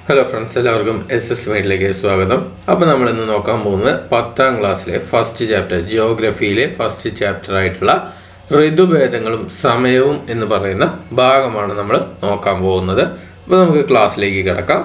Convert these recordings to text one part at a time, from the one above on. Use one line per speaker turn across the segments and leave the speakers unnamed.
hello friends എല്ലാവർക്കും S S മൈഡിലേക്ക് സ്വാഗതം അപ്പോൾ നമ്മൾ ഇന്ന് നോക്കാൻ പോകുന്നത് പത്താം ക്ലാസ്സിലെ ഫസ്റ്റ് ചാപ്റ്റർ ജിയോഗ്രഫിയിലെ ഫസ്റ്റ് ചാപ്റ്റർ ആയിട്ടുള്ള ഋതുഭേദങ്ങളും സമയവും എന്ന് പറയുന്ന ഭാഗമാണ് നമ്മൾ നോക്കാൻ പോകുന്നത് അപ്പോൾ നമുക്ക് ക്ലാസ്സിലേക്ക് കിടക്കാം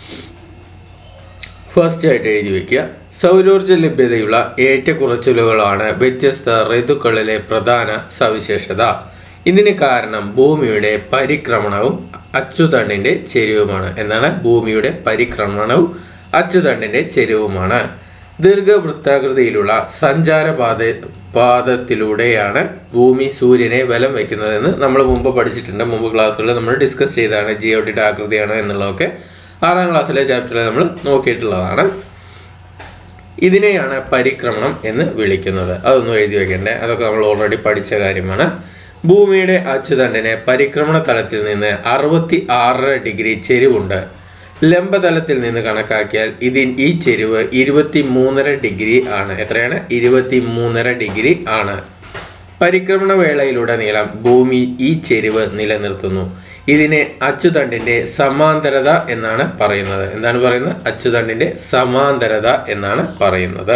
ഫസ്റ്റ് ആയിട്ട് എഴുതി വെക്കുക സൗരോർജ്ജ ലഭ്യതയുള്ള ഏറ്റക്കുറച്ചിലുകളാണ് വ്യത്യസ്ത ഋതുക്കളിലെ പ്രധാന സവിശേഷത ഇതിന് കാരണം ഭൂമിയുടെ പരിക്രമണവും അച്ചുതണ്ടിന്റെ ചെരിവുമാണ് എന്നാണ് ഭൂമിയുടെ പരിക്രമണവും അച്ചുതണ്ടിന്റെ ചെരിവുമാണ് ദീർഘവൃത്താകൃതിയിലുള്ള സഞ്ചാരപാത പാദത്തിലൂടെയാണ് ഭൂമി സൂര്യനെ ബലം വയ്ക്കുന്നതെന്ന് നമ്മൾ മുമ്പ് പഠിച്ചിട്ടുണ്ട് മുമ്പ് ക്ലാസ്സുകളിൽ നമ്മൾ ഡിസ്കസ് ചെയ്തതാണ് ജിയോഡിയുടെ ആകൃതിയാണ് എന്നുള്ളതൊക്കെ ആറാം ക്ലാസ്സിലെ ചാപ്റ്ററിൽ നമ്മൾ നോക്കിയിട്ടുള്ളതാണ് ഇതിനെയാണ് പരിക്രമണം എന്ന് വിളിക്കുന്നത് അതൊന്നും എഴുതി വെക്കണ്ടേ അതൊക്കെ നമ്മൾ ഓൾറെഡി പഠിച്ച കാര്യമാണ് ഭൂമിയുടെ അച്ചുതണ്ടിന് പരിക്രമണ തലത്തിൽ നിന്ന് അറുപത്തി ആറര ഡിഗ്രി ചെരിവുണ്ട് ലംബതലത്തിൽ നിന്ന് കണക്കാക്കിയാൽ ഇതിൻ ഈ ചെരിവ് ഇരുപത്തി മൂന്നര ഡിഗ്രി ആണ് എത്രയാണ് ഇരുപത്തി മൂന്നര ഡിഗ്രി ആണ് പരിക്രമണ വേളയിലുടനീളം ഭൂമി ഈ ചെരിവ് നിലനിർത്തുന്നു ഇതിനെ അച്ചുതണ്ടിന്റെ സമാന്തരത എന്നാണ് പറയുന്നത് എന്താണ് പറയുന്നത് അച്ചുതണ്ടിന്റെ സമാന്തരത എന്നാണ് പറയുന്നത്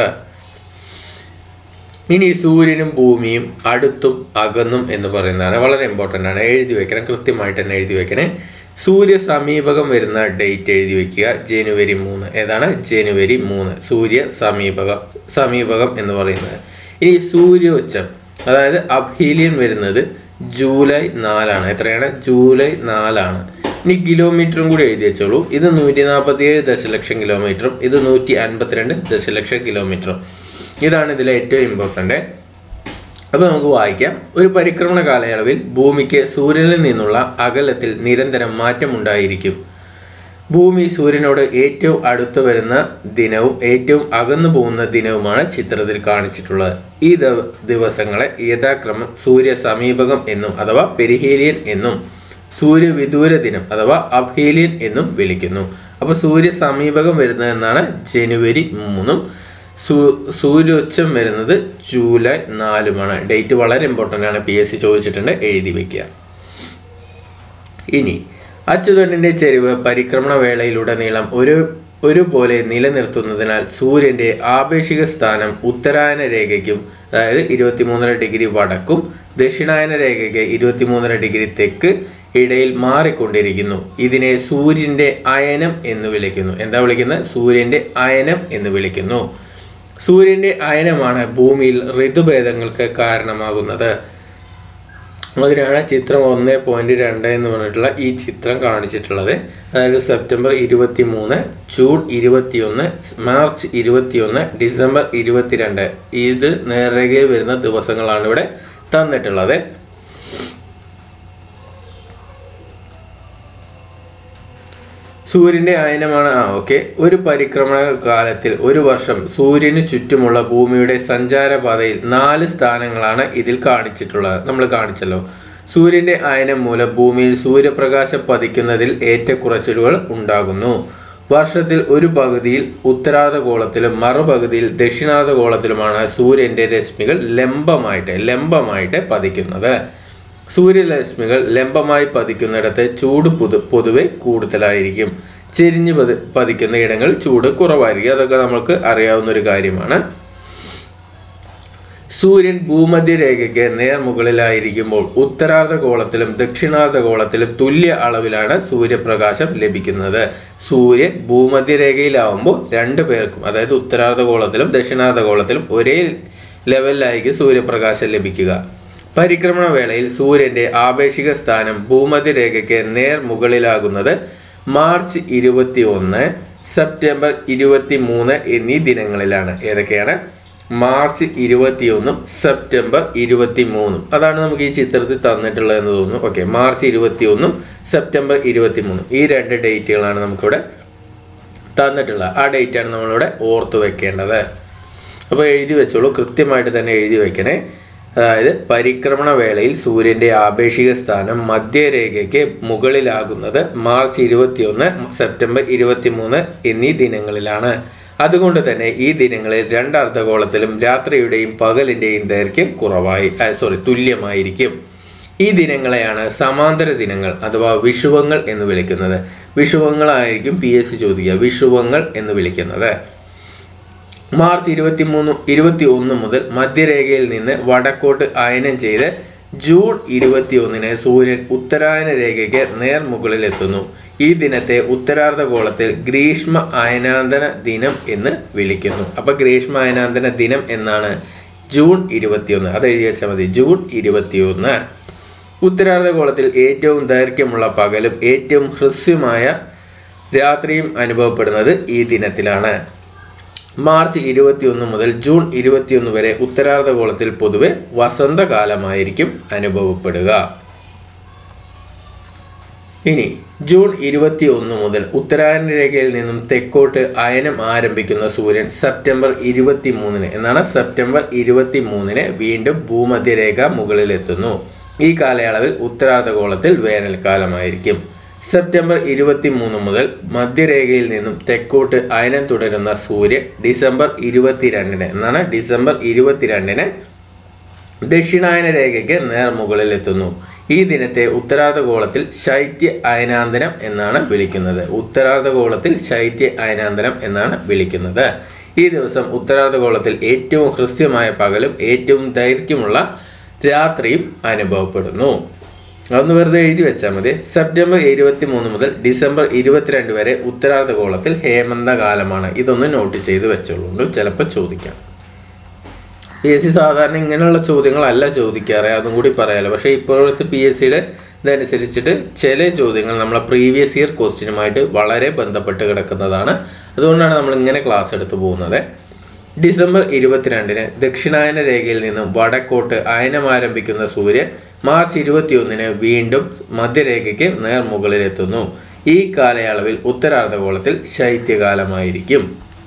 ഇനി സൂര്യനും ഭൂമിയും അടുത്തും അകന്നും എന്ന് പറയുന്നതാണ് വളരെ ഇമ്പോർട്ടൻ്റ് ആണ് എഴുതി വെക്കണം കൃത്യമായിട്ട് തന്നെ എഴുതി വെക്കണേ സൂര്യ സമീപകം വരുന്ന ഡേറ്റ് എഴുതി വെക്കുക ജനുവരി മൂന്ന് ഏതാണ് ജനുവരി മൂന്ന് സൂര്യ സമീപകം സമീപകം എന്ന് പറയുന്നത് ഇനി സൂര്യോച്ചം അതായത് അബ്ഹീലിയൻ വരുന്നത് ജൂലൈ നാലാണ് എത്രയാണ് ജൂലൈ നാലാണ് ഇനി കിലോമീറ്ററും കൂടി എഴുതി വെച്ചോളൂ ഇത് നൂറ്റി നാൽപ്പത്തി ഏഴ് ദശലക്ഷം കിലോമീറ്ററും ഇത് നൂറ്റി അൻപത്തിരണ്ട് ദശലക്ഷം കിലോമീറ്ററും ഇതാണ് ഇതിലെ ഏറ്റവും ഇമ്പോർട്ടൻ്റ് അപ്പോൾ നമുക്ക് വായിക്കാം ഒരു പരിക്രമണ കാലയളവിൽ ഭൂമിക്ക് സൂര്യനിൽ നിന്നുള്ള അകലത്തിൽ നിരന്തരം മാറ്റമുണ്ടായിരിക്കും ഭൂമി സൂര്യനോട് ഏറ്റവും അടുത്ത് വരുന്ന ദിനവും ഏറ്റവും അകന്നു പോകുന്ന ദിനവുമാണ് ചിത്രത്തിൽ കാണിച്ചിട്ടുള്ളത് ഈ ദവ- ദിവസങ്ങളെ യഥാക്രമം സൂര്യ സമീപകം എന്നും അഥവാ പെരിഹേലിയൻ എന്നും സൂര്യ വിദൂര ദിനം അഥവാ അബ്ഹേലിയൻ എന്നും വിളിക്കുന്നു അപ്പോൾ സൂര്യ സമീപകം വരുന്നതെന്നാണ് ജനുവരി മൂന്നും സൂ സൂര്യോച്ചം വരുന്നത് ജൂലൈ നാലുമാണ് ഡേറ്റ് വളരെ ഇമ്പോർട്ടൻ്റ് ആണ് പി എസ് സി ചോദിച്ചിട്ടുണ്ട് എഴുതി വെക്കുക ഇനി അച്ചുതണ്ടിന്റെ ചെരിവ് പരിക്രമണ വേളയിലുടനീളം ഒരു ഒരുപോലെ നിലനിർത്തുന്നതിനാൽ സൂര്യന്റെ ആപേക്ഷിക സ്ഥാനം ഉത്തരായന രേഖയ്ക്കും അതായത് ഇരുപത്തിമൂന്നര ഡിഗ്രി വടക്കും ദക്ഷിണായന രേഖയ്ക്ക് ഇരുപത്തിമൂന്നര ഡിഗ്രി തെക്ക് ഇടയിൽ മാറിക്കൊണ്ടിരിക്കുന്നു ഇതിനെ സൂര്യന്റെ അയനം എന്ന് വിളിക്കുന്നു എന്താ വിളിക്കുന്നത് സൂര്യന്റെ അയനം എന്ന് വിളിക്കുന്നു സൂര്യന്റെ അയനമാണ് ഭൂമിയിൽ ഋതുഭേദങ്ങൾക്ക് കാരണമാകുന്നത് അതിനാണ് ചിത്രം ഒന്ന് പോയിന്റ് രണ്ട് എന്ന് പറഞ്ഞിട്ടുള്ള ഈ ചിത്രം കാണിച്ചിട്ടുള്ളത് അതായത് സെപ്റ്റംബർ ഇരുപത്തി മൂന്ന് ജൂൺ ഇരുപത്തിയൊന്ന് മാർച്ച് ഇരുപത്തിയൊന്ന് ഡിസംബർ ഇരുപത്തിരണ്ട് ഇത് നേർരേഖയിൽ വരുന്ന ദിവസങ്ങളാണ് ഇവിടെ തന്നിട്ടുള്ളത് സൂര്യന്റെ അയനമാണ് ആ ഓക്കെ ഒരു പരിക്രമണ കാലത്തിൽ ഒരു വർഷം സൂര്യന് ചുറ്റുമുള്ള ഭൂമിയുടെ സഞ്ചാരപാതയിൽ നാല് സ്ഥാനങ്ങളാണ് ഇതിൽ കാണിച്ചിട്ടുള്ളത് നമ്മൾ കാണിച്ചല്ലോ സൂര്യന്റെ അയനം മൂലം ഭൂമിയിൽ സൂര്യപ്രകാശം പതിക്കുന്നതിൽ ഏറ്റക്കുറച്ചിലുകൾ ഉണ്ടാകുന്നു വർഷത്തിൽ ഒരു പകുതിയിൽ ഉത്തരാർദ്ധഗോളത്തിലും മറുപകുതിയിൽ ദക്ഷിണാർദ്ധഗോളത്തിലുമാണ് സൂര്യന്റെ രശ്മികൾ ലംബമായിട്ട് ലംബമായിട്ട് പതിക്കുന്നത് സൂര്യരശ്മികൾ ലംബമായി പതിക്കുന്നിടത്ത് ചൂട് പൊതു പൊതുവെ കൂടുതലായിരിക്കും ചെരിഞ്ഞ് പതി പതിക്കുന്ന ഇടങ്ങൾ ചൂട് കുറവായിരിക്കും അതൊക്കെ നമുക്ക് അറിയാവുന്ന ഒരു കാര്യമാണ് സൂര്യൻ ഭൂമധ്യരേഖയ്ക്ക് നേർമുകളിലായിരിക്കുമ്പോൾ ഉത്തരാർദ്ധഗോളത്തിലും ദക്ഷിണാർദ്ധഗോളത്തിലും തുല്യ അളവിലാണ് സൂര്യപ്രകാശം ലഭിക്കുന്നത് സൂര്യൻ ഭൂമധ്യരേഖയിലാവുമ്പോൾ രണ്ടു പേർക്കും അതായത് ഉത്തരാർദ്ധഗോളത്തിലും ദക്ഷിണാർദ്ധഗോളത്തിലും ഒരേ ലെവലിലായിരിക്കും സൂര്യപ്രകാശം ലഭിക്കുക പരിക്രമണ വേളയിൽ സൂര്യന്റെ ആപേക്ഷിക സ്ഥാനം ഭൂമധ്യരേഖയ്ക്ക് നേർ മുകളിലാകുന്നത് മാർച്ച് ഇരുപത്തി ഒന്ന് സെപ്റ്റംബർ ഇരുപത്തി മൂന്ന് എന്നീ ദിനങ്ങളിലാണ് ഏതൊക്കെയാണ് മാർച്ച് ഇരുപത്തിയൊന്നും സെപ്റ്റംബർ ഇരുപത്തി മൂന്നും അതാണ് നമുക്ക് ഈ ചിത്രത്തിൽ തന്നിട്ടുള്ളത് എന്ന് തോന്നുന്നു ഓക്കെ മാർച്ച് ഇരുപത്തി ഒന്നും സെപ്റ്റംബർ ഇരുപത്തി മൂന്നും ഈ രണ്ട് ഡേറ്റുകളാണ് നമുക്കിവിടെ തന്നിട്ടുള്ളത് ആ ഡേറ്റാണ് നമ്മളിവിടെ ഓർത്ത് വെക്കേണ്ടത് അപ്പോൾ എഴുതി വെച്ചോളൂ കൃത്യമായിട്ട് തന്നെ എഴുതി വെക്കണേ അതായത് പരിക്രമണ വേളയിൽ സൂര്യന്റെ ആപേക്ഷിക സ്ഥാനം മധ്യരേഖയ്ക്ക് മുകളിലാകുന്നത് മാർച്ച് ഇരുപത്തിയൊന്ന് സെപ്റ്റംബർ ഇരുപത്തിമൂന്ന് എന്നീ ദിനങ്ങളിലാണ് അതുകൊണ്ട് തന്നെ ഈ ദിനങ്ങളിൽ രണ്ട് അർദ്ധഗോളത്തിലും രാത്രിയുടെയും പകലിന്റെയും ദൈർഘ്യം കുറവായി സോറി തുല്യമായിരിക്കും ഈ ദിനങ്ങളെയാണ് സമാന്തര ദിനങ്ങൾ അഥവാ വിഷുവങ്ങൾ എന്ന് വിളിക്കുന്നത് വിഷുവങ്ങളായിരിക്കും പി എസ് സി ചോദിക്കുക വിഷുവങ്ങൾ എന്ന് വിളിക്കുന്നത് മാർച്ച് ഇരുപത്തി മൂന്ന് ഇരുപത്തി ഒന്ന് മുതൽ മധ്യരേഖയിൽ നിന്ന് വടക്കോട്ട് അയനം ചെയ്ത് ജൂൺ ഇരുപത്തി ഒന്നിന് സൂര്യൻ ഉത്തരായന രേഖയ്ക്ക് നേർമുകളിൽ എത്തുന്നു ഈ ദിനത്തെ ഉത്തരാർദ്ധഗോളത്തിൽ ഗ്രീഷ്മ അയനാന്തന ദിനം എന്ന് വിളിക്കുന്നു അപ്പൊ ഗ്രീഷ്മ അയനാന്തന ദിനം എന്നാണ് ജൂൺ ഇരുപത്തിയൊന്ന് അത് എഴുതി വെച്ചാൽ മതി ജൂൺ ഇരുപത്തിയൊന്ന് ഉത്തരാർദ്ധഗോളത്തിൽ ഏറ്റവും ദൈർഘ്യമുള്ള പകലും ഏറ്റവും ഹ്രസ്വമായ രാത്രിയും അനുഭവപ്പെടുന്നത് ഈ ദിനത്തിലാണ് മാർച്ച് ഇരുപത്തിയൊന്ന് മുതൽ ജൂൺ ഇരുപത്തിയൊന്ന് വരെ ഉത്തരാർദ്ധഗോളത്തിൽ പൊതുവെ വസന്തകാലമായിരിക്കും അനുഭവപ്പെടുക ഇനി ജൂൺ ഇരുപത്തി ഒന്ന് മുതൽ ഉത്തരായന രേഖയിൽ നിന്നും തെക്കോട്ട് അയനം ആരംഭിക്കുന്ന സൂര്യൻ സെപ്റ്റംബർ ഇരുപത്തി മൂന്നിന് എന്നാണ് സെപ്റ്റംബർ ഇരുപത്തി മൂന്നിന് വീണ്ടും ഭൂമധ്യരേഖ മുകളിലെത്തുന്നു ഈ കാലയളവിൽ ഉത്തരാർദ്ധഗോളത്തിൽ വേനൽക്കാലമായിരിക്കും സെപ്റ്റംബർ ഇരുപത്തി മൂന്ന് മുതൽ മധ്യരേഖയിൽ നിന്നും തെക്കോട്ട് അയനം തുടരുന്ന സൂര്യൻ ഡിസംബർ ഇരുപത്തിരണ്ടിന് എന്നാണ് ഡിസംബർ ഇരുപത്തിരണ്ടിന് ദക്ഷിണായന രേഖയ്ക്ക് നേർമുകളിൽ എത്തുന്നു ഈ ദിനത്തെ ഉത്തരാർദ്ധഗോളത്തിൽ ശൈത്യ അയനാന്തരം എന്നാണ് വിളിക്കുന്നത് ഉത്തരാർദ്ധഗോളത്തിൽ ശൈത്യ അയനാന്തരം എന്നാണ് വിളിക്കുന്നത് ഈ ദിവസം ഉത്തരാർദ്ധഗോളത്തിൽ ഏറ്റവും ഹ്രസ്വമായ പകലും ഏറ്റവും ദൈർഘ്യമുള്ള രാത്രിയും അനുഭവപ്പെടുന്നു അതൊന്ന് വെറുതെ എഴുതി വെച്ചാൽ മതി സെപ്റ്റംബർ ഇരുപത്തി മൂന്ന് മുതൽ ഡിസംബർ ഇരുപത്തിരണ്ട് വരെ ഉത്തരാർദ്ധഗോളത്തിൽ ഹേമന്തകാലമാണ് ഇതൊന്ന് നോട്ട് ചെയ്ത് വെച്ചോളൂ ചിലപ്പോൾ ചോദിക്കാം പി എസ് സി സാധാരണ ഇങ്ങനെയുള്ള ചോദ്യങ്ങളല്ല ചോദിക്കാറ് അതും കൂടി പറയാലോ പക്ഷേ ഇപ്പോഴത്തെ പി എസ് സിയുടെ ഇതനുസരിച്ചിട്ട് ചില ചോദ്യങ്ങൾ നമ്മളെ പ്രീവിയസ് ഇയർ ക്വസ്റ്റ്യനുമായിട്ട് വളരെ ബന്ധപ്പെട്ട് കിടക്കുന്നതാണ് അതുകൊണ്ടാണ് നമ്മൾ ഇങ്ങനെ ക്ലാസ് എടുത്തു പോകുന്നത് ഡിസംബർ ഇരുപത്തിരണ്ടിന് ദക്ഷിണായന രേഖയിൽ നിന്നും വടക്കോട്ട് അയനം ആരംഭിക്കുന്ന സൂര്യൻ മാർച്ച് ഇരുപത്തിയൊന്നിന് വീണ്ടും മധ്യരേഖയ്ക്ക് നേർമുകളിലെത്തുന്നു ഈ കാലയളവിൽ ഉത്തരാർദ്ധഗോളത്തിൽ ശൈത്യകാലമായിരിക്കും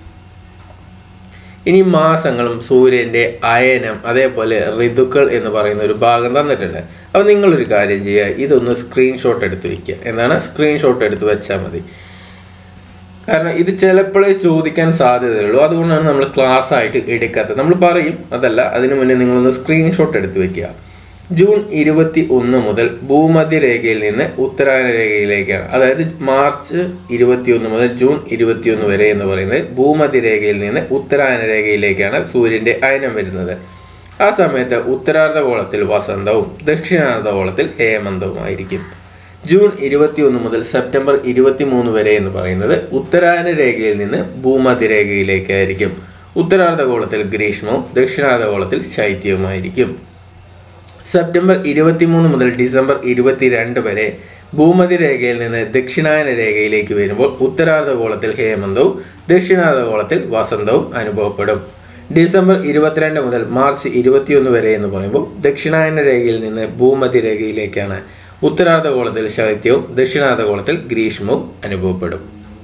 ഇനി മാസങ്ങളും സൂര്യന്റെ അയനം അതേപോലെ ഋതുക്കൾ എന്ന് പറയുന്ന ഒരു ഭാഗം തന്നിട്ടുണ്ട് അപ്പോൾ നിങ്ങളൊരു കാര്യം ചെയ്യുക ഇതൊന്ന് സ്ക്രീൻഷോട്ട് എടുത്ത് വെക്കുക എന്താണ് സ്ക്രീൻഷോട്ട് എടുത്ത് വെച്ചാൽ മതി കാരണം ഇത് ചിലപ്പോഴേ ചോദിക്കാൻ സാധ്യതയുള്ളൂ അതുകൊണ്ടാണ് നമ്മൾ ക്ലാസ് ആയിട്ട് എടുക്കാത്തത് നമ്മൾ പറയും അതല്ല അതിനു മുന്നേ നിങ്ങളൊന്ന് സ്ക്രീൻഷോട്ട് എടുത്ത് വെക്കുക ജൂൺ ഇരുപത്തി ഒന്ന് മുതൽ ഭൂമധ്യ രേഖയിൽ നിന്ന് ഉത്തരായന രേഖയിലേക്കാണ് അതായത് മാർച്ച് ഇരുപത്തി ഒന്ന് മുതൽ ജൂൺ ഇരുപത്തി ഒന്ന് വരെ എന്ന് പറയുന്നത് ഭൂമധ്യ രേഖയിൽ നിന്ന് ഉത്തരായന രേഖയിലേക്കാണ് സൂര്യന്റെ അയനം വരുന്നത് ആ സമയത്ത് ഉത്തരാർദ്ധഗോളത്തിൽ വസന്തവും ദക്ഷിണാർദ്ധഗോളത്തിൽ ഹേമന്തവുമായിരിക്കും ജൂൺ ഇരുപത്തി ഒന്ന് മുതൽ സെപ്റ്റംബർ ഇരുപത്തി മൂന്ന് വരെ എന്ന് പറയുന്നത് ഉത്തരായന രേഖയിൽ നിന്ന് ഭൂമധ്യ രേഖയിലേക്കായിരിക്കും ഉത്തരാർദ്ധഗോളത്തിൽ ഗ്രീഷ്മവും ദക്ഷിണാർദ്ധഗോളത്തിൽ ശൈത്യവുമായിരിക്കും സെപ്റ്റംബർ ഇരുപത്തിമൂന്ന് മുതൽ ഡിസംബർ ഇരുപത്തിരണ്ട് വരെ ഭൂമധ്യ രേഖയിൽ നിന്ന് ദക്ഷിണായന രേഖയിലേക്ക് വരുമ്പോൾ ഉത്തരാർദ്ധഗോളത്തിൽ ഹേമന്തവും ദക്ഷിണാർദ്ധഗോളത്തിൽ വസന്തവും അനുഭവപ്പെടും ഡിസംബർ ഇരുപത്തിരണ്ട് മുതൽ മാർച്ച് ഇരുപത്തിയൊന്ന് വരെ എന്ന് പറയുമ്പോൾ ദക്ഷിണായന രേഖയിൽ നിന്ന് ഭൂമധ്യ രേഖയിലേക്കാണ് ഉത്തരാർദ്ധഗോളത്തിൽ ശൈത്യവും ദക്ഷിണാർദ്ധഗോളത്തിൽ ഗ്രീഷ്മവും അനുഭവപ്പെടും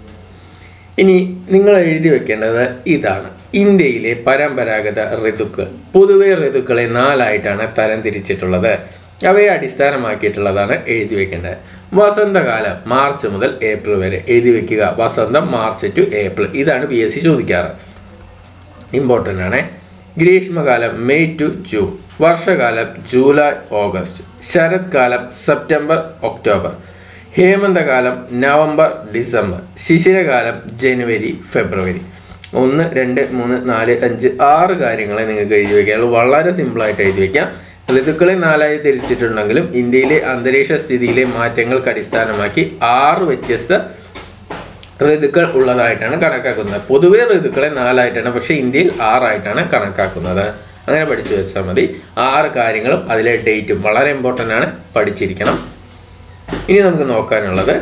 ഇനി നിങ്ങൾ എഴുതി വെക്കേണ്ടത് ഇതാണ് ഇന്ത്യയിലെ പരമ്പരാഗത ഋതുക്കൾ പൊതുവെ ഋതുക്കളെ നാലായിട്ടാണ് തരംതിരിച്ചിട്ടുള്ളത് അവയെ അടിസ്ഥാനമാക്കിയിട്ടുള്ളതാണ് എഴുതി വെക്കേണ്ടത് വസന്തകാലം മാർച്ച് മുതൽ ഏപ്രിൽ വരെ എഴുതി വെക്കുക വസന്തം മാർച്ച് ടു ഏപ്രിൽ ഇതാണ് പി എസ് സി ചോദിക്കാറ് ഇമ്പോർട്ടൻ്റ് ആണ് ഗ്രീഷ്മകാലം മെയ് ടു ജൂൺ വർഷകാലം ജൂലൈ ഓഗസ്റ്റ് ശരത്കാലം സെപ്റ്റംബർ ഒക്ടോബർ ഹേമന്തകാലം നവംബർ ഡിസംബർ ശിശിരകാലം ജനുവരി ഫെബ്രുവരി ഒന്ന് രണ്ട് മൂന്ന് നാല് അഞ്ച് ആറ് കാര്യങ്ങളെ നിങ്ങൾക്ക് എഴുതി വയ്ക്കാനുള്ളൂ വളരെ സിമ്പിളായിട്ട് എഴുതി വയ്ക്കാം ഋതുക്കളെ നാലായി തിരിച്ചിട്ടുണ്ടെങ്കിലും ഇന്ത്യയിലെ അന്തരീക്ഷ സ്ഥിതിയിലെ മാറ്റങ്ങൾക്ക് അടിസ്ഥാനമാക്കി ആറ് വ്യത്യസ്ത ഋതുക്കൾ ഉള്ളതായിട്ടാണ് കണക്കാക്കുന്നത് പൊതുവെ ഋതുക്കളെ നാലായിട്ടാണ് പക്ഷേ ഇന്ത്യയിൽ ആറായിട്ടാണ് കണക്കാക്കുന്നത് അങ്ങനെ പഠിച്ചു വെച്ചാൽ മതി ആറ് കാര്യങ്ങളും അതിലെ ഡേറ്റും വളരെ ഇമ്പോർട്ടൻ്റ് ആണ് പഠിച്ചിരിക്കണം ഇനി നമുക്ക് നോക്കാനുള്ളത്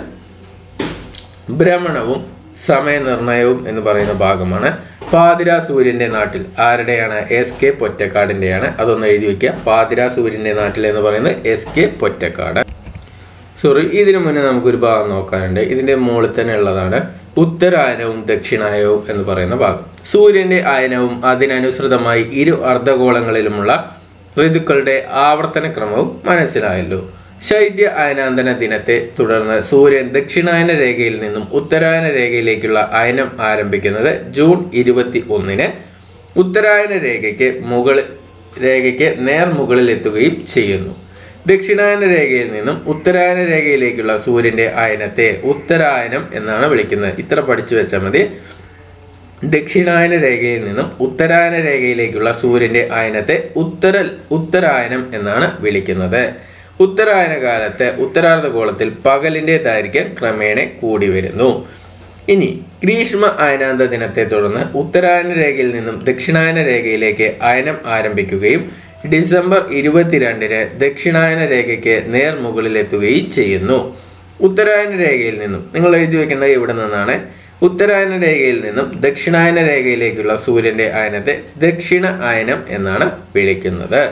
ഭ്രമണവും സമയനിർണയവും എന്ന് പറയുന്ന ഭാഗമാണ് പാതിര സൂര്യന്റെ നാട്ടിൽ ആരുടെയാണ് എസ് കെ പൊറ്റക്കാടിൻ്റെയാണ് അതൊന്ന് എഴുതി വെക്കുക പാതിര സൂര്യന്റെ നാട്ടിൽ എന്ന് പറയുന്നത് എസ് കെ പൊറ്റക്കാട് സോറി ഇതിനു മുന്നേ നമുക്കൊരു ഭാഗം നോക്കാനുണ്ട് ഇതിന്റെ മുകളിൽ തന്നെ ഉള്ളതാണ് ഉത്തരായനവും ദക്ഷിണായനവും എന്ന് പറയുന്ന ഭാഗം സൂര്യന്റെ അയനവും അതിനനുസൃതമായി ഇരു അർദ്ധഗോളങ്ങളിലുമുള്ള ഋതുക്കളുടെ ആവർത്തന ക്രമവും മനസ്സിലായല്ലോ ശൈത്യ അയനാന്തന ദിനത്തെ തുടർന്ന് സൂര്യൻ ദക്ഷിണായന രേഖയിൽ നിന്നും ഉത്തരായന രേഖയിലേക്കുള്ള അയനം ആരംഭിക്കുന്നത് ജൂൺ ഇരുപത്തി ഒന്നിന് ഉത്തരായന രേഖയ്ക്ക് മുകളിൽ രേഖയ്ക്ക് നേർമുകളിൽ എത്തുകയും ചെയ്യുന്നു ദക്ഷിണായന രേഖയിൽ നിന്നും ഉത്തരായന രേഖയിലേക്കുള്ള സൂര്യന്റെ അയനത്തെ ഉത്തരായനം എന്നാണ് വിളിക്കുന്നത് ഇത്ര പഠിച്ചു വെച്ചാൽ മതി ദക്ഷിണായന രേഖയിൽ നിന്നും ഉത്തരായന രേഖയിലേക്കുള്ള സൂര്യന്റെ അയനത്തെ ഉത്തര ഉത്തരായനം എന്നാണ് വിളിക്കുന്നത് ഉത്തരായന കാലത്ത് ഉത്തരാർദ്ധഗോളത്തിൽ പകലിന്റെ ദൈർഘ്യം ക്രമേണ കൂടി വരുന്നു ഇനി ഗ്രീഷ്മ അയനാന്ത ദിനത്തെ തുടർന്ന് ഉത്തരായന രേഖയിൽ നിന്നും ദക്ഷിണായന രേഖയിലേക്ക് അയനം ആരംഭിക്കുകയും ഡിസംബർ ഇരുപത്തിരണ്ടിന് ദക്ഷിണായന രേഖയ്ക്ക് നേർമുകളിലെത്തുകയും ചെയ്യുന്നു ഉത്തരായന രേഖയിൽ നിന്നും നിങ്ങൾ എഴുതി വെക്കേണ്ടത് ഇവിടെ നിന്നാണ് ഉത്തരായന രേഖയിൽ നിന്നും ദക്ഷിണായന രേഖയിലേക്കുള്ള സൂര്യന്റെ അയനത്തെ ദക്ഷിണ അയനം എന്നാണ് വിളിക്കുന്നത്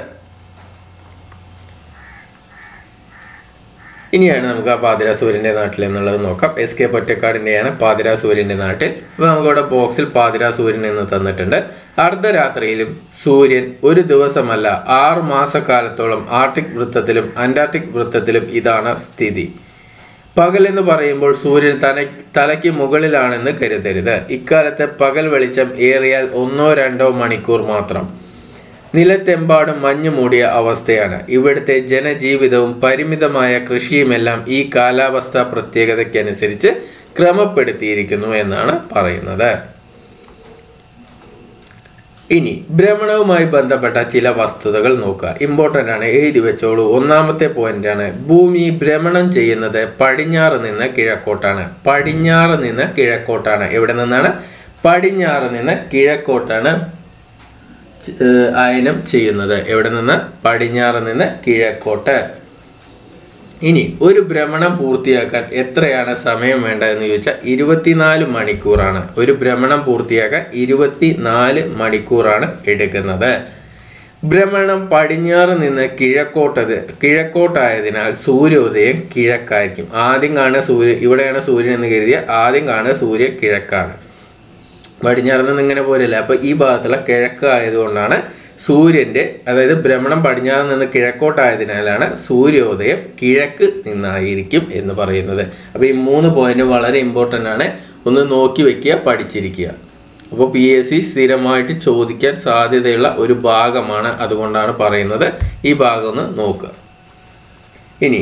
ഇനിയാണ് നമുക്ക് ആ പാതിരാ സൂര്യന്റെ നാട്ടിൽ എന്നുള്ളത് നോക്കാം എസ് കെ പൊറ്റക്കാടിന്റെയാണ് പാതിരാ സൂര്യന്റെ നാട്ടിൽ അപ്പോൾ നമുക്കിവിടെ ബോക്സിൽ പാതിരാ സൂര്യൻ എന്ന് തന്നിട്ടുണ്ട് അർദ്ധരാത്രിയിലും സൂര്യൻ ഒരു ദിവസമല്ല ആറ് മാസക്കാലത്തോളം ആർട്ടിക് വൃത്തത്തിലും അന്റാർട്ടിക് വൃത്തത്തിലും ഇതാണ് സ്ഥിതി പകൽ എന്ന് പറയുമ്പോൾ സൂര്യൻ തല തലയ്ക്ക് മുകളിലാണെന്ന് കരുതരുത് ഇക്കാലത്ത് പകൽ വെളിച്ചം ഏറിയാൽ ഒന്നോ രണ്ടോ മണിക്കൂർ മാത്രം നിലത്തെമ്പാടും മഞ്ഞു മൂടിയ അവസ്ഥയാണ് ഇവിടുത്തെ ജനജീവിതവും പരിമിതമായ കൃഷിയുമെല്ലാം ഈ കാലാവസ്ഥാ പ്രത്യേകതയ്ക്കനുസരിച്ച് ക്രമപ്പെടുത്തിയിരിക്കുന്നു എന്നാണ് പറയുന്നത് ഇനി ഭ്രമണവുമായി ബന്ധപ്പെട്ട ചില വസ്തുതകൾ നോക്കുക ഇമ്പോർട്ടൻ്റ് ആണ് എഴുതി വെച്ചോളൂ ഒന്നാമത്തെ പോയിന്റ് ആണ് ഭൂമി ഭ്രമണം ചെയ്യുന്നത് പടിഞ്ഞാറ് നിന്ന് കിഴക്കോട്ടാണ് പടിഞ്ഞാറ് നിന്ന് കിഴക്കോട്ടാണ് എവിടെ നിന്നാണ് പടിഞ്ഞാറ് നിന്ന് കിഴക്കോട്ടാണ് ച- ഏഹ് അയനം ചെയ്യുന്നത് എവിടെ നിന്ന് പടിഞ്ഞാറ് നിന്ന് കിഴക്കോട്ട് ഇനി ഒരു ഭ്രമണം പൂർത്തിയാക്കാൻ എത്രയാണ് സമയം വേണ്ടതെന്ന് ചോദിച്ചാൽ ഇരുപത്തിനാല് മണിക്കൂറാണ് ഒരു ഭ്രമണം പൂർത്തിയാക്കാൻ ഇരുപത്തിനാല് മണിക്കൂറാണ് എടുക്കുന്നത് ഭ്രമണം പടിഞ്ഞാറ് നിന്ന് കിഴക്കോട്ടത് കിഴക്കോട്ടായതിനാൽ സൂര്യോദയം കിഴക്കായിരിക്കും ആദ്യം കാണുക സൂര്യ ഇവിടെയാണ് സൂര്യൻ എന്ന് കരുതിയ ആദ്യം കാണുക സൂര്യ കിഴക്കാണ് പടിഞ്ഞാറ് നിന്ന് ഇങ്ങനെ പോരല്ല അപ്പൊ ഈ ഭാഗത്തുള്ള കിഴക്ക് ആയതുകൊണ്ടാണ് സൂര്യന്റെ അതായത് ഭ്രമണം പടിഞ്ഞാറ് നിന്ന് കിഴക്കോട്ടായതിനാലാണ് സൂര്യോദയം കിഴക്ക് നിന്നായിരിക്കും എന്ന് പറയുന്നത് അപ്പൊ ഈ മൂന്ന് പോയിന്റ് വളരെ ഇമ്പോർട്ടൻ്റ് ആണ് ഒന്ന് നോക്കി വെക്കുക പഠിച്ചിരിക്കുക അപ്പോൾ പി എസ് സി സ്ഥിരമായിട്ട് ചോദിക്കാൻ സാധ്യതയുള്ള ഒരു ഭാഗമാണ് അതുകൊണ്ടാണ് പറയുന്നത് ഈ ഭാഗം ഒന്ന് നോക്കുക ഇനി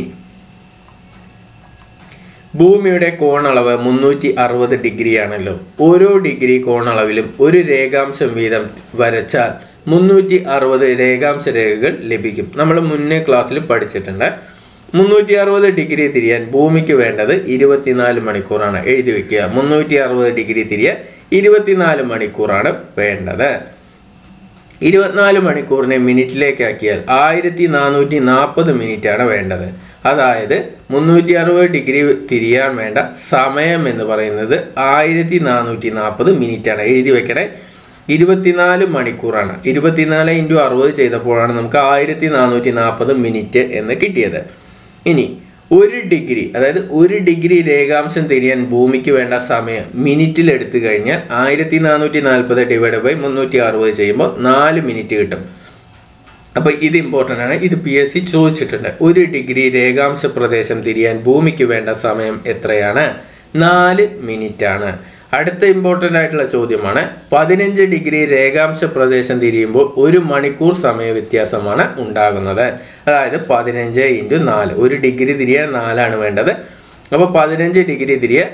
ഭൂമിയുടെ കോണളവ് മുന്നൂറ്റി അറുപത് ഡിഗ്രിയാണല്ലോ ഓരോ ഡിഗ്രി കോണളവിലും ഒരു രേഖാംശം വീതം വരച്ചാൽ മുന്നൂറ്റി അറുപത് രേഖാംശ രേഖകൾ ലഭിക്കും നമ്മൾ മുന്നേ ക്ലാസ്സിൽ പഠിച്ചിട്ടുണ്ട് മുന്നൂറ്റി അറുപത് ഡിഗ്രി തിരിയാൻ ഭൂമിക്ക് വേണ്ടത് ഇരുപത്തിനാല് മണിക്കൂറാണ് എഴുതി വെക്കുക മുന്നൂറ്റി അറുപത് ഡിഗ്രി തിരിയാൻ ഇരുപത്തിനാല് മണിക്കൂറാണ് വേണ്ടത് ഇരുപത്തിനാല് മണിക്കൂറിനെ മിനിറ്റിലേക്കാക്കിയാൽ ആയിരത്തി നാനൂറ്റി നാൽപ്പത് മിനിറ്റ് ആണ് വേണ്ടത് അതായത് മുന്നൂറ്റി അറുപത് ഡിഗ്രി തിരിയാൻ വേണ്ട സമയം എന്ന് പറയുന്നത് ആയിരത്തി നാനൂറ്റി നാൽപ്പത് മിനിറ്റ് ആണ് എഴുതി വെക്കണേ ഇരുപത്തിനാല് മണിക്കൂറാണ് ഇരുപത്തിനാല് ഇൻറ്റു അറുപത് ചെയ്തപ്പോഴാണ് നമുക്ക് ആയിരത്തി നാനൂറ്റി നാൽപ്പത് മിനിറ്റ് എന്ന് കിട്ടിയത് ഇനി ഒരു ഡിഗ്രി അതായത് ഒരു ഡിഗ്രി രേഖാംശം തിരിയാൻ ഭൂമിക്ക് വേണ്ട സമയം മിനിറ്റിൽ എടുത്തു കഴിഞ്ഞാൽ ആയിരത്തി നാനൂറ്റി നാൽപ്പത് ഡിവൈഡ് ബൈ മുന്നൂറ്റി അറുപത് ചെയ്യുമ്പോൾ നാല് മിനിറ്റ് കിട്ടും അപ്പോൾ ഇത് ഇമ്പോർട്ടൻ്റ് ആണ് ഇത് പി എസ് സി ചോദിച്ചിട്ടുണ്ട് ഒരു ഡിഗ്രി രേഖാംശ പ്രദേശം തിരിയാൻ ഭൂമിക്ക് വേണ്ട സമയം എത്രയാണ് നാല് മിനിറ്റ് ആണ് അടുത്ത ഇമ്പോർട്ടൻ്റ് ആയിട്ടുള്ള ചോദ്യമാണ് പതിനഞ്ച് ഡിഗ്രി രേഖാംശ പ്രദേശം തിരിയുമ്പോൾ ഒരു മണിക്കൂർ സമയ വ്യത്യാസമാണ് ഉണ്ടാകുന്നത് അതായത് പതിനഞ്ച് ഇൻറ്റു നാല് ഒരു ഡിഗ്രി തിരിയാൻ നാലാണ് വേണ്ടത് അപ്പോൾ പതിനഞ്ച് ഡിഗ്രി തിരിയാൻ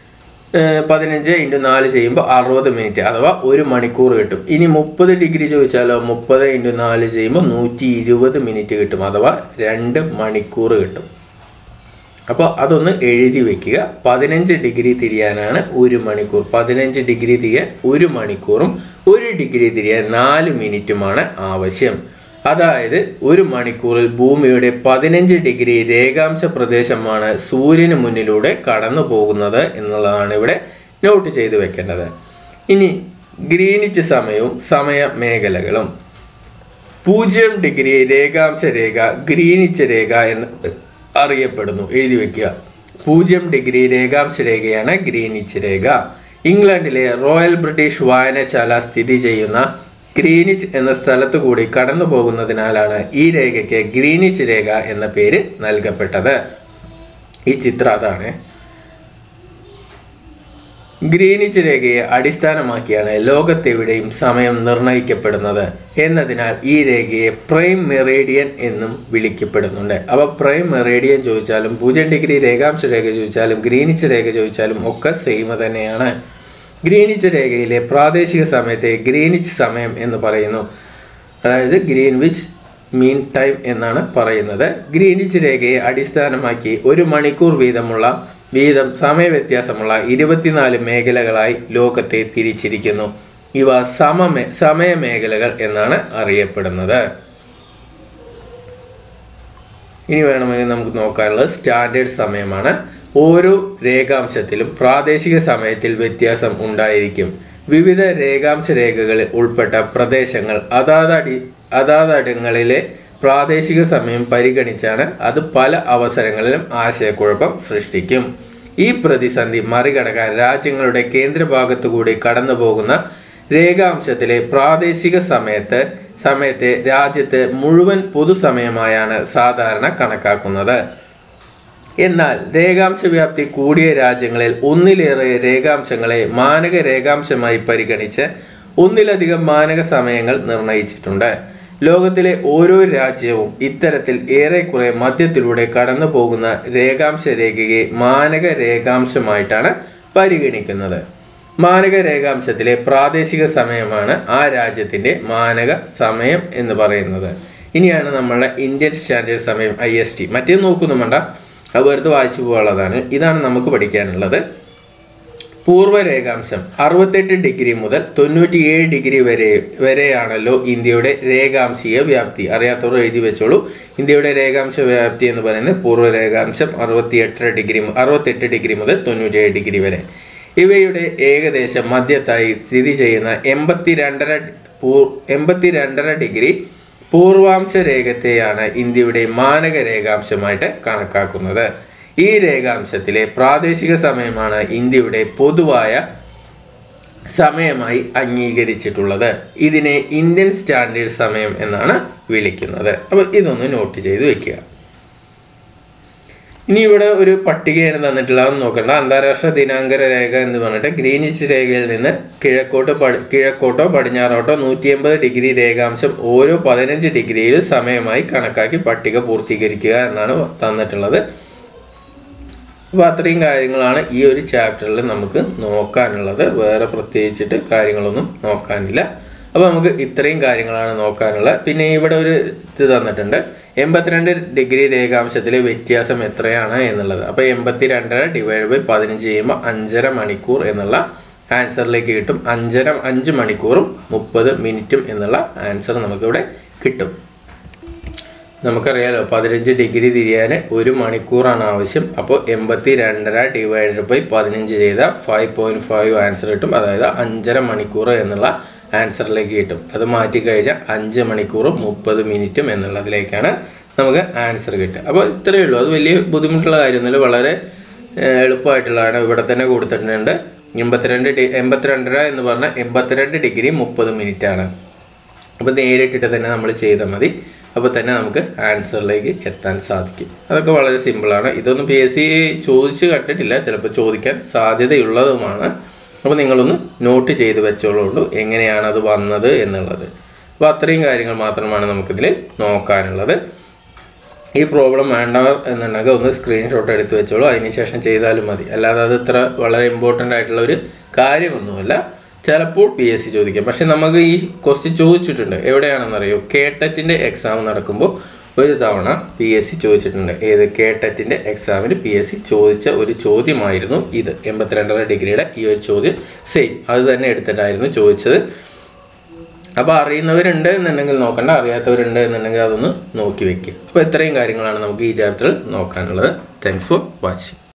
ഏഹ് പതിനഞ്ച് ഇൻറ്റു നാല് ചെയ്യുമ്പോൾ അറുപത് മിനിറ്റ് അഥവാ ഒരു മണിക്കൂർ കിട്ടും ഇനി മുപ്പത് ഡിഗ്രി ചോദിച്ചാലോ മുപ്പത് ഇൻറ്റു നാല് ചെയ്യുമ്പോൾ നൂറ്റി ഇരുപത് മിനിറ്റ് കിട്ടും അഥവാ രണ്ട് മണിക്കൂർ കിട്ടും അപ്പോൾ അതൊന്ന് എഴുതി വെക്കുക പതിനഞ്ച് ഡിഗ്രി തിരിയാനാണ് ഒരു മണിക്കൂർ പതിനഞ്ച് ഡിഗ്രി തിരിയാൻ ഒരു മണിക്കൂറും ഒരു ഡിഗ്രി തിരിയാൻ നാല് മിനിറ്റുമാണ് ആവശ്യം അതായത് ഒരു മണിക്കൂറിൽ ഭൂമിയുടെ പതിനഞ്ച് ഡിഗ്രി രേഖാംശ പ്രദേശമാണ് സൂര്യന് മുന്നിലൂടെ കടന്നു പോകുന്നത് എന്നുള്ളതാണ് ഇവിടെ നോട്ട് ചെയ്തു വെക്കേണ്ടത് ഇനി ഗ്രീനിച്ച് സമയവും സമയ മേഖലകളും പൂജ്യം ഡിഗ്രി രേഖാംശ രേഖ ഗ്രീനിച്ച് രേഖ എന്ന് അറിയപ്പെടുന്നു എഴുതി വെക്കുക പൂജ്യം ഡിഗ്രി രേഖാംശ രേഖയാണ് ഗ്രീനിച്ച് രേഖ ഇംഗ്ലണ്ടിലെ റോയൽ ബ്രിട്ടീഷ് വായനശാല സ്ഥിതി ചെയ്യുന്ന ഗ്രീനിച്ച് എന്ന സ്ഥലത്തു കൂടി കടന്നു പോകുന്നതിനാലാണ് ഈ രേഖയ്ക്ക് ഗ്രീനിച്ച് രേഖ എന്ന പേര് നൽകപ്പെട്ടത് ഈ ചിത്രം അതാണ് ഗ്രീനിച്ച് രേഖയെ അടിസ്ഥാനമാക്കിയാണ് ലോകത്തെവിടെയും സമയം നിർണ്ണയിക്കപ്പെടുന്നത് എന്നതിനാൽ ഈ രേഖയെ പ്രൈം മെറേഡിയൻ എന്നും വിളിക്കപ്പെടുന്നുണ്ട് അപ്പോൾ പ്രൈം മെറേഡിയൻ ചോദിച്ചാലും പൂജ്യം ഡിഗ്രി രേഖാംശ രേഖ ചോദിച്ചാലും ഗ്രീനിച്ച് രേഖ ചോദിച്ചാലും ഒക്കെ സെയിം തന്നെയാണ് ഗ്രീനിച്ച് രേഖയിലെ പ്രാദേശിക സമയത്തെ ഗ്രീനിച്ച് സമയം എന്ന് പറയുന്നു അതായത് ഗ്രീൻവിച്ച് മീൻ ടൈം എന്നാണ് പറയുന്നത് ഗ്രീനിച്ച് രേഖയെ അടിസ്ഥാനമാക്കി ഒരു മണിക്കൂർ വീതമുള്ള വീതം സമയവ്യത്യാസമുള്ള ഇരുപത്തിനാല് മേഖലകളായി ലോകത്തെ തിരിച്ചിരിക്കുന്നു ഇവ സമമേ സമയ മേഖലകൾ എന്നാണ് അറിയപ്പെടുന്നത് ഇനി വേണമെങ്കിൽ നമുക്ക് നോക്കാനുള്ളത് സ്റ്റാൻഡേർഡ് സമയമാണ് ഓരോ രേഖാംശത്തിലും പ്രാദേശിക സമയത്തിൽ വ്യത്യാസം ഉണ്ടായിരിക്കും വിവിധ രേഖാംശ രേഖകളിൽ ഉൾപ്പെട്ട പ്രദേശങ്ങൾ അതാതടി അതാതടങ്ങളിലെ പ്രാദേശിക സമയം പരിഗണിച്ചാണ് അത് പല അവസരങ്ങളിലും ആശയക്കുഴപ്പം സൃഷ്ടിക്കും ഈ പ്രതിസന്ധി മറികടക്കാൻ രാജ്യങ്ങളുടെ കേന്ദ്രഭാഗത്തുകൂടി കടന്നു പോകുന്ന രേഖാംശത്തിലെ പ്രാദേശിക സമയത്ത് സമയത്തെ രാജ്യത്ത് മുഴുവൻ പൊതുസമയമായാണ് സാധാരണ കണക്കാക്കുന്നത് എന്നാൽ രേഖാംശ വ്യാപ്തി കൂടിയ രാജ്യങ്ങളിൽ ഒന്നിലേറെ രേഖാംശങ്ങളെ മാനക രേഖാംശമായി പരിഗണിച്ച് ഒന്നിലധികം മാനക സമയങ്ങൾ നിർണയിച്ചിട്ടുണ്ട് ലോകത്തിലെ ഓരോ രാജ്യവും ഇത്തരത്തിൽ ഏറെക്കുറെ മധ്യത്തിലൂടെ കടന്നു പോകുന്ന രേഖാംശ രേഖയെ മാനക രേഖാംശമായിട്ടാണ് പരിഗണിക്കുന്നത് മാനക രേഖാംശത്തിലെ പ്രാദേശിക സമയമാണ് ആ രാജ്യത്തിന്റെ മാനക സമയം എന്ന് പറയുന്നത് ഇനിയാണ് നമ്മളുടെ ഇന്ത്യൻ സ്റ്റാൻഡേർഡ് സമയം ഐ എസ് ടി മറ്റേ നോക്കുന്നു വേണ്ട അത് വെറുതെ വായിച്ചു പോകാനുള്ളതാണ് ഇതാണ് നമുക്ക് പഠിക്കാനുള്ളത് പൂർവ്വ രേഖാംശം അറുപത്തെട്ട് ഡിഗ്രി മുതൽ തൊണ്ണൂറ്റിയേഴ് ഡിഗ്രി വരെ വരെയാണല്ലോ ഇന്ത്യയുടെ രേഖാംശീയ വ്യാപ്തി അറിയാത്തവർ എഴുതി വെച്ചോളൂ ഇന്ത്യയുടെ രേഖാംശ വ്യാപ്തി എന്ന് പറയുന്നത് പൂർവ്വ രേഖാംശം അറുപത്തിയെട്ടര ഡിഗ്രി അറുപത്തെട്ട് ഡിഗ്രി മുതൽ തൊണ്ണൂറ്റിയേഴ് ഡിഗ്രി വരെ ഇവയുടെ ഏകദേശം മധ്യത്തായി സ്ഥിതി ചെയ്യുന്ന എൺപത്തി രണ്ടര പൂർ എൺപത്തി രണ്ടര ഡിഗ്രി പൂർവാംശ രേഖത്തെയാണ് ഇന്ത്യയുടെ മാനക രേഖാംശമായിട്ട് കണക്കാക്കുന്നത് ഈ രേഖാംശത്തിലെ പ്രാദേശിക സമയമാണ് ഇന്ത്യയുടെ പൊതുവായ സമയമായി അംഗീകരിച്ചിട്ടുള്ളത് ഇതിനെ ഇന്ത്യൻ സ്റ്റാൻഡേർഡ് സമയം എന്നാണ് വിളിക്കുന്നത് അപ്പോൾ ഇതൊന്ന് നോട്ട് ചെയ്ത് വെക്കുക ഇനി ഇവിടെ ഒരു പട്ടികയാണ് തന്നിട്ടുള്ളത് അതൊന്നും നോക്കണ്ട അന്താരാഷ്ട്ര ദിനാങ്കര രേഖ എന്ന് പറഞ്ഞിട്ട് ഗ്രീനിച്ച് രേഖയിൽ നിന്ന് കിഴക്കോട്ടോ പടി കിഴക്കോട്ടോ പടിഞ്ഞാറോട്ടോ നൂറ്റി എൺപത് ഡിഗ്രി രേഖാംശം ഓരോ പതിനഞ്ച് ഡിഗ്രിയിൽ സമയമായി കണക്കാക്കി പട്ടിക പൂർത്തീകരിക്കുക എന്നാണ് തന്നിട്ടുള്ളത് അപ്പോൾ അത്രയും കാര്യങ്ങളാണ് ഈ ഒരു ചാപ്റ്ററിൽ നമുക്ക് നോക്കാനുള്ളത് വേറെ പ്രത്യേകിച്ചിട്ട് കാര്യങ്ങളൊന്നും നോക്കാനില്ല അപ്പോൾ നമുക്ക് ഇത്രയും കാര്യങ്ങളാണ് നോക്കാനുള്ളത് പിന്നെ ഇവിടെ ഒരു ഇത് തന്നിട്ടുണ്ട് എൺപത്തിരണ്ട് ഡിഗ്രി രേഖാംശത്തിലെ വ്യത്യാസം എത്രയാണ് എന്നുള്ളത് അപ്പോൾ എൺപത്തി രണ്ടര ഡിവൈഡ് ബൈ പതിനഞ്ച് ചെയ്യുമ്പോൾ അഞ്ചര മണിക്കൂർ എന്നുള്ള ആൻസറിലേക്ക് കിട്ടും അഞ്ചര അഞ്ച് മണിക്കൂറും മുപ്പത് മിനിറ്റും എന്നുള്ള ആൻസർ നമുക്കിവിടെ കിട്ടും നമുക്കറിയാലോ പതിനഞ്ച് ഡിഗ്രി തിരിയാൻ ഒരു മണിക്കൂറാണ് ആവശ്യം അപ്പോൾ എൺപത്തി രണ്ടര ഡിവൈഡഡ് ബൈ പതിനഞ്ച് ചെയ്ത ഫൈവ് പോയിൻറ്റ് ഫൈവ് ആൻസർ കിട്ടും അതായത് അഞ്ചര മണിക്കൂർ എന്നുള്ള ആൻസറിലേക്ക് കിട്ടും അത് മാറ്റി കഴിഞ്ഞാൽ അഞ്ച് മണിക്കൂറും മുപ്പത് മിനിറ്റും എന്നുള്ളതിലേക്കാണ് നമുക്ക് ആൻസർ കിട്ടുക അപ്പോൾ ഇത്രയേ ഉള്ളൂ അത് വലിയ ബുദ്ധിമുട്ടുള്ള കാര്യമൊന്നുമില്ല വളരെ ഏഹ്, എളുപ്പമായിട്ടുള്ളതാണ് ഇവിടെ തന്നെ കൊടുത്തിട്ടുണ്ട് എൺപത്തിരണ്ട് ഡി എൺപത്തിരണ്ടര എന്ന് പറഞ്ഞാൽ എൺപത്തിരണ്ട് ഡിഗ്രി മുപ്പത് മിനിറ്റ് ആണ് അപ്പോൾ നേരിട്ടിട്ട് തന്നെ നമ്മൾ ചെയ്താൽ മതി അപ്പോൾ തന്നെ നമുക്ക് ആൻസറിലേക്ക് എത്താൻ സാധിക്കും അതൊക്കെ വളരെ സിമ്പിളാണ് ഇതൊന്നും പി എസ് സി ചോദിച്ച് കണ്ടിട്ടില്ല ചിലപ്പോൾ ചോദിക്കാൻ സാധ്യതയുള്ളതുമാണ് അപ്പോൾ നിങ്ങളൊന്ന് നോട്ട് ചെയ്ത് വെച്ചോളൂ എങ്ങനെയാണ് അത് വന്നത് എന്നുള്ളത് അപ്പോൾ അത്രയും കാര്യങ്ങൾ മാത്രമാണ് നമുക്കിതിൽ നോക്കാനുള്ളത് ഈ പ്രോബ്ലം വേണ്ടവർ എന്നുണ്ടെങ്കിൽ ഒന്ന് സ്ക്രീൻഷോട്ട് എടുത്ത് വെച്ചോളൂ അതിനുശേഷം ചെയ്താലും മതി അല്ലാതെ അത് ഇത്ര വളരെ ഇമ്പോർട്ടൻ്റ് ആയിട്ടുള്ള ഒരു കാര്യമൊന്നുമല്ല ചിലപ്പോൾ പി എസ് സി ചോദിക്കാം പക്ഷെ നമുക്ക് ഈ ക്വസ്റ്റ്യൻ ചോദിച്ചിട്ടുണ്ട് എവിടെയാണെന്നറിയോ കേട്ടറ്റിൻ്റെ എക്സാം നടക്കുമ്പോൾ ഒരു തവണ പി എസ് സി ചോദിച്ചിട്ടുണ്ട് ഏത് കേട്ടറ്റിൻ്റെ എക്സാമിന് പി എസ് സി ചോദിച്ച ഒരു ചോദ്യമായിരുന്നു ഇത് എൺപത്തിരണ്ടര ഡിഗ്രിയുടെ ഈ ഒരു ചോദ്യം സെയിം അത് തന്നെ എടുത്തിട്ടായിരുന്നു ചോദിച്ചത് അപ്പോൾ അറിയുന്നവരുണ്ട് എന്നുണ്ടെങ്കിൽ നോക്കണ്ട അറിയാത്തവരുണ്ട് എന്നുണ്ടെങ്കിൽ അതൊന്ന് നോക്കി വെക്കുക അപ്പോൾ ഇത്രയും കാര്യങ്ങളാണ് നമുക്ക് ഈ ചാപ്റ്ററിൽ നോക്കാനുള്ളത് താങ്ക്സ് ഫോർ വാച്ചിങ്